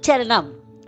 சரணம்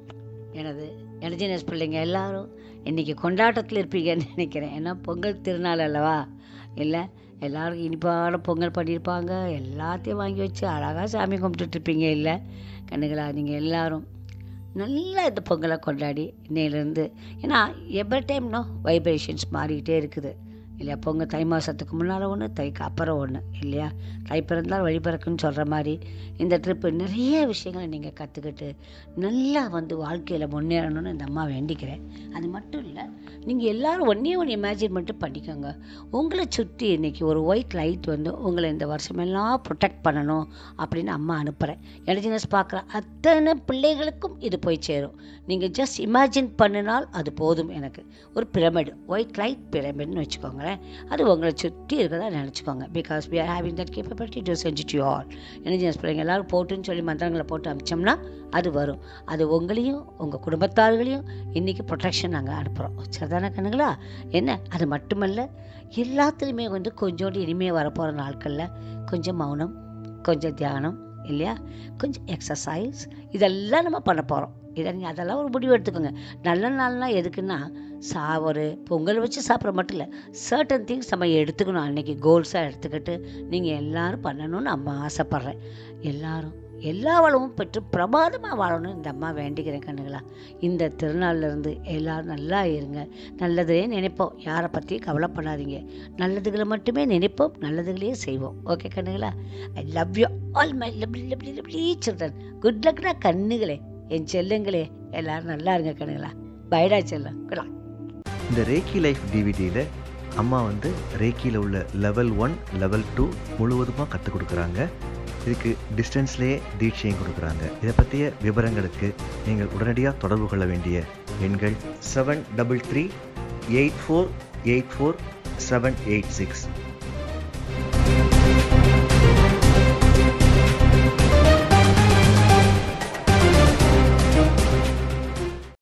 எனது எனர்ஜினஸ் பிள்ளைங்க எல்லாரும் இன்றைக்கி கொண்டாட்டத்தில் இருப்பீங்கன்னு நினைக்கிறேன் ஏன்னா பொங்கல் திருநாள் அல்லவா இல்லை எல்லாரும் இனிப்பான பொங்கல் பண்ணியிருப்பாங்க எல்லாத்தையும் வாங்கி வச்சு அழகாக சாமி கும்பிட்டுட்டு இருப்பீங்க இல்லை கண்ணுங்களா நீங்கள் எல்லாரும் நல்லா இந்த பொங்கலை கொண்டாடி இன்னையிலேருந்து ஏன்னா எவ்வளோ டைம்னோ வைப்ரேஷன்ஸ் மாறிக்கிட்டே இருக்குது இல்லையா பொங்கல் தை மாதத்துக்கு முன்னால் ஒன்று தைக்கு அப்புறம் ஒன்று இல்லையா தை பிறந்தால் வழி பிறக்குன்னு சொல்கிற மாதிரி இந்த ட்ரிப்பு நிறைய விஷயங்களை நீங்கள் கற்றுக்கிட்டு நல்லா வந்து வாழ்க்கையில் முன்னேறணும்னு இந்த அம்மா வேண்டிக்கிறேன் அது மட்டும் இல்லை நீங்கள் எல்லாரும் ஒன்றே ஒன்று இமேஜின் மட்டும் பண்ணிக்கோங்க உங்களை சுற்றி இன்றைக்கி ஒரு ஒயிட் லைட் வந்து உங்களை இந்த வருஷமெல்லாம் ப்ரொடெக்ட் பண்ணணும் அப்படின்னு அம்மா அனுப்புகிறேன் எனர்ஜினஸ் பார்க்குற அத்தனை பிள்ளைகளுக்கும் இது போய் சேரும் நீங்கள் ஜஸ்ட் இமேஜின் பண்ணினால் அது போதும் எனக்கு ஒரு பிரமிடு ஒயிட் லைட் பிரமிட்னு வச்சுக்கோங்களேன் அது உங்களை சுற்றி இருக்கிறதா நினச்சிக்கோங்க because we are having that capability to send it to you all எனர்ஜினஸ் பிள்ளைங்க எல்லாரும் போட்டுன்னு சொல்லி மந்திரங்களை போட்டு அமிச்சோம்னா அது வரும் அது உங்களையும் உங்கள் குடும்பத்தார்களையும் இன்றைக்கி ப்ரொடெக்ஷன் நாங்கள் அனுப்புகிறோம் சரிதானே கண்ணுங்களா என்ன அது மட்டுமல்ல எல்லாத்துலேயுமே வந்து கொஞ்சோண்டு இனிமையாக வரப்போகிற நாட்களில் கொஞ்சம் மௌனம் கொஞ்சம் தியானம் இல்லையா கொஞ்சம் எக்ஸசைஸ் இதெல்லாம் நம்ம பண்ண போகிறோம் இதை நீங்கள் அதெல்லாம் ஒரு முடிவு எடுத்துக்கோங்க நல்ல நாள்னால் எதுக்குன்னா சா ஒரு பொங்கல் வச்சு சாப்பிட்ற மட்டும் இல்லை சர்டன் திங்ஸ் நம்ம எடுத்துக்கணும் அன்றைக்கி கோல்ஸாக எடுத்துக்கிட்டு நீங்கள் எல்லாரும் பண்ணணும்னு அம்மா ஆசைப்பட்றேன் எல்லாரும் எல்லா வளமும் பெற்று பிரமாதமாக வாழணும்னு இந்த அம்மா வேண்டிக்கிறேன் கண்ணுங்களா இந்த திருநாள்லேருந்து எல்லாரும் நல்லா இருங்க நல்லதே நினைப்போம் யாரை பற்றியும் கவலைப்படாதீங்க நல்லதுகளை மட்டுமே நினைப்போம் நல்லதுகளையே செய்வோம் ஓகே கண்ணுங்களா I love you all my lovely lovely lovely children good லக்னா கண்ணுகளே என் செல்லுங்களே எல்லாரும் நல்லா இருங்க கண்ணுங்களா பைடா செல்லம் குடா இந்த ரேக்கி லைஃப் டிவிடியில் அம்மா வந்து ரேக்கியில் உள்ள லெவல் ஒன் லெவல் டூ முழுவதுமாக கற்றுக் கொடுக்குறாங்க இதுக்கு டிஸ்டன்ஸ்லேயே தீட்சையும் கொடுக்குறாங்க இதை பற்றிய விவரங்களுக்கு நீங்கள் உடனடியாக தொடர்பு கொள்ள வேண்டிய எண்கள் seven double three eight four eight four seven eight six